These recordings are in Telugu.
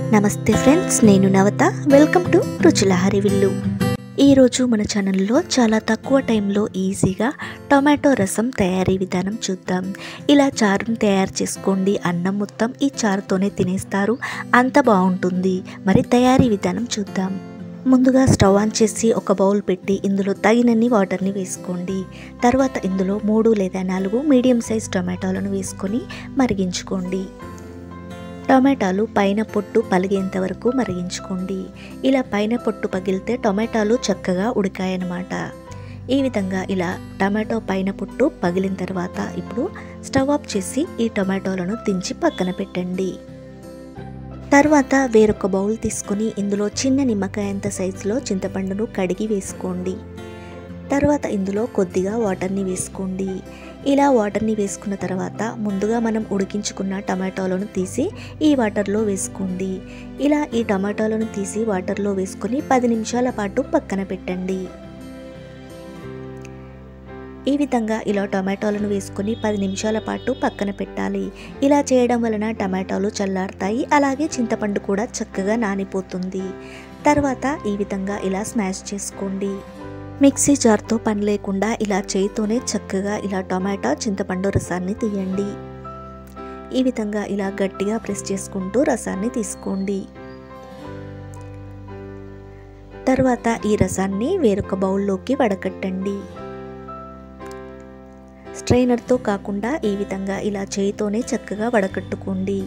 నమస్తే ఫ్రెండ్స్ నేను నవత వెల్కమ్ టు రుచుల హరివిల్లు ఈరోజు మన ఛానల్లో చాలా తక్కువ టైంలో ఈజీగా టొమాటో రసం తయారీ విధానం చూద్దాం ఇలా చారుని తయారు చేసుకోండి అన్నం మొత్తం ఈ చారుతోనే తినేస్తారు అంత బాగుంటుంది మరి తయారీ విధానం చూద్దాం ముందుగా స్టవ్ ఆన్ చేసి ఒక బౌల్ పెట్టి ఇందులో తగినన్ని వాటర్ని వేసుకోండి తర్వాత ఇందులో మూడు లేదా నాలుగు మీడియం సైజ్ టొమాటోలను వేసుకొని మరిగించుకోండి టొమాటాలు పైన పొట్టు పలిగేంత వరకు మరిగించుకోండి ఇలా పైన పొట్టు పగిలితే టొమాటాలు చక్కగా ఉడికాయన్నమాట ఈ విధంగా ఇలా టమాటో పైన పొట్టు పగిలిన తర్వాత ఇప్పుడు స్టవ్ ఆఫ్ చేసి ఈ టొమాటోలను దించి పక్కన పెట్టండి తర్వాత వేరొక బౌల్ తీసుకొని ఇందులో చిన్న నిమ్మకాయంత సైజులో చింతపండును కడిగి వేసుకోండి తర్వాత ఇందులో కొద్దిగా వాటర్ని వేసుకోండి ఇలా వాటర్ని వేసుకున్న తర్వాత ముందుగా మనం ఉడికించుకున్న టమాటోలను తీసి ఈ వాటర్లో వేసుకోండి ఇలా ఈ టమాటోలను తీసి వాటర్లో వేసుకొని పది నిమిషాల పాటు పక్కన పెట్టండి ఈ విధంగా ఇలా టమాటోలను వేసుకొని పది నిమిషాల పాటు పక్కన పెట్టాలి ఇలా చేయడం వలన టమాటాలు చల్లారుతాయి అలాగే చింతపండు కూడా చక్కగా నానిపోతుంది తర్వాత ఈ విధంగా ఇలా స్మాష్ చేసుకోండి మిక్సీ జార్తో పని లేకుండా ఇలా చేయితోనే చక్కగా ఇలా టొమాటో చింతపండు రసాన్ని తీయండి ఈ విధంగా ఇలా గట్టిగా ప్రెస్ చేసుకుంటూ రసాన్ని తీసుకోండి తర్వాత ఈ రసాన్ని వేరొక బౌల్లోకి వడకట్టండి స్ట్రైనర్తో కాకుండా ఈ విధంగా ఇలా చేయితోనే చక్కగా వడకట్టుకోండి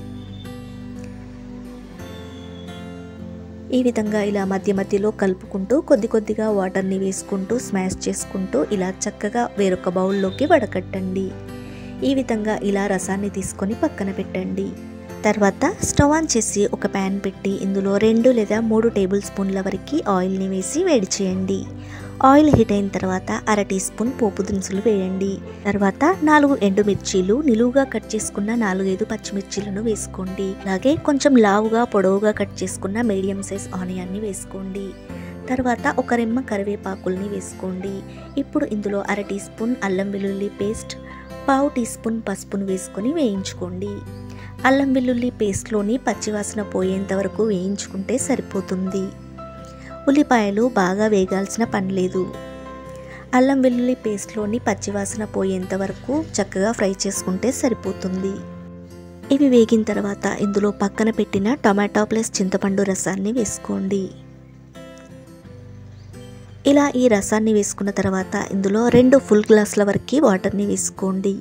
ఈ విధంగా ఇలా మధ్య మధ్యలో కలుపుకుంటూ కొద్ది కొద్దిగా వాటర్ని వేసుకుంటూ స్మాష్ చేసుకుంటూ ఇలా చక్కగా వేరొక బౌల్లోకి వడకట్టండి ఈ విధంగా ఇలా రసాన్ని తీసుకొని పక్కన పెట్టండి తర్వాత స్టవ్ ఆన్ చేసి ఒక ప్యాన్ పెట్టి ఇందులో రెండు లేదా మూడు టేబుల్ స్పూన్ల వరకు ఆయిల్ని వేసి వేడి చేయండి ఆయిల్ హీట్ అయిన తర్వాత అర టీ స్పూన్ పోపు దినుసులు వేయండి తర్వాత నాలుగు ఎండుమిర్చీలు నిలువుగా కట్ చేసుకున్న నాలుగైదు పచ్చిమిర్చీలను వేసుకోండి అలాగే కొంచెం లావుగా పొడవుగా కట్ చేసుకున్న మీడియం సైజ్ ఆనియన్ని వేసుకోండి తర్వాత ఒక రెమ్మ కరివేపాకుల్ని వేసుకోండి ఇప్పుడు ఇందులో అర టీ స్పూన్ అల్లం వెల్లుల్లి పేస్ట్ పావు టీ స్పూన్ పసుపును వేసుకొని వేయించుకోండి అల్లం వెల్లుల్లి పేస్ట్లోని పచ్చివాసన పోయేంత వరకు వేయించుకుంటే సరిపోతుంది ఉల్లిపాయలు బాగా వేగాల్సిన పని లేదు అల్లం వెల్లుల్లి పేస్ట్లోని పచ్చివాసన పోయేంత వరకు చక్కగా ఫ్రై చేసుకుంటే సరిపోతుంది ఇవి వేగిన తర్వాత ఇందులో పక్కన పెట్టిన టమాటో ప్లస్ చింతపండు రసాన్ని వేసుకోండి ఇలా ఈ రసాన్ని వేసుకున్న తర్వాత ఇందులో రెండు ఫుల్ గ్లాసుల వరకు వాటర్ని వేసుకోండి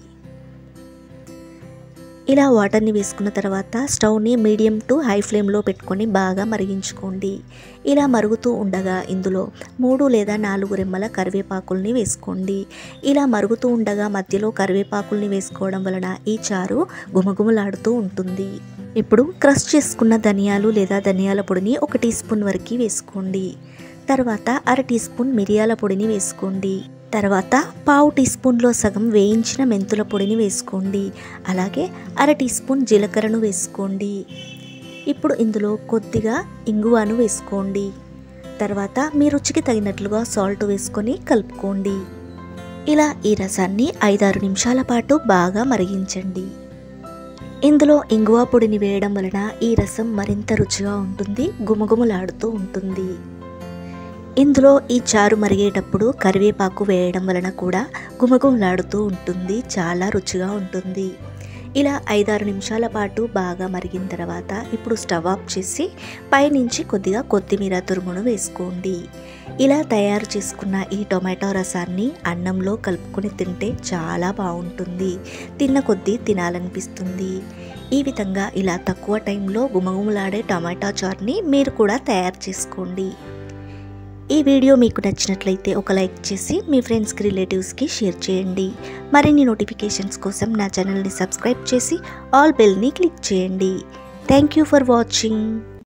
ఇలా వాటర్ని వేసుకున్న తర్వాత స్టవ్ని మీడియం టు హై ఫ్లేమ్లో పెట్టుకొని బాగా మరిగించుకోండి ఇలా మరుగుతూ ఉండగా ఇందులో మూడు లేదా నాలుగు రెమ్మల కరివేపాకుల్ని వేసుకోండి ఇలా మరుగుతూ ఉండగా మధ్యలో కరివేపాకుల్ని వేసుకోవడం వలన ఈ చారు గుమగుమలాడుతూ ఉంటుంది ఇప్పుడు క్రష్ చేసుకున్న ధనియాలు లేదా ధనియాల పొడిని ఒక టీ స్పూన్ వరకు వేసుకోండి తర్వాత అర టీ స్పూన్ మిరియాల పొడిని వేసుకోండి తర్వాత పావు టీ స్పూన్లో సగం వేయించిన మెంతుల పొడిని వేసుకోండి అలాగే అర టీ స్పూన్ జీలకర్రను వేసుకోండి ఇప్పుడు ఇందులో కొద్దిగా ఇంగువను వేసుకోండి తర్వాత మీ రుచికి తగినట్లుగా సాల్ట్ వేసుకొని కలుపుకోండి ఇలా ఈ రసాన్ని ఐదారు నిమిషాల పాటు బాగా మరిగించండి ఇందులో ఇంగువ పొడిని వేయడం వలన ఈ రసం మరింత రుచిగా ఉంటుంది గుమగుమలాడుతూ ఉంటుంది ఇందులో ఈ చారు మరిగేటప్పుడు కరివేపాకు వేయడం వలన కూడా గుమగుమలాడుతూ ఉంటుంది చాలా రుచిగా ఉంటుంది ఇలా ఐదారు నిమిషాల పాటు బాగా మరిగిన తర్వాత ఇప్పుడు స్టవ్ ఆఫ్ చేసి పైనుంచి కొద్దిగా కొత్తిమీర తురుమును వేసుకోండి ఇలా తయారు చేసుకున్న ఈ టొమాటో రసాన్ని అన్నంలో కలుపుకొని తింటే చాలా బాగుంటుంది తిన్న కొద్దీ తినాలనిపిస్తుంది ఈ విధంగా ఇలా తక్కువ టైంలో గుమగుమలాడే టమాటా చారుని మీరు కూడా తయారు చేసుకోండి ఈ వీడియో మీకు నచ్చినట్లయితే ఒక లైక్ చేసి మీ ఫ్రెండ్స్కి రిలేటివ్స్కి షేర్ చేయండి మరిన్ని నోటిఫికేషన్స్ కోసం నా ఛానల్ని సబ్స్క్రైబ్ చేసి ఆల్ బెల్ని క్లిక్ చేయండి థ్యాంక్ యూ ఫర్ వాచింగ్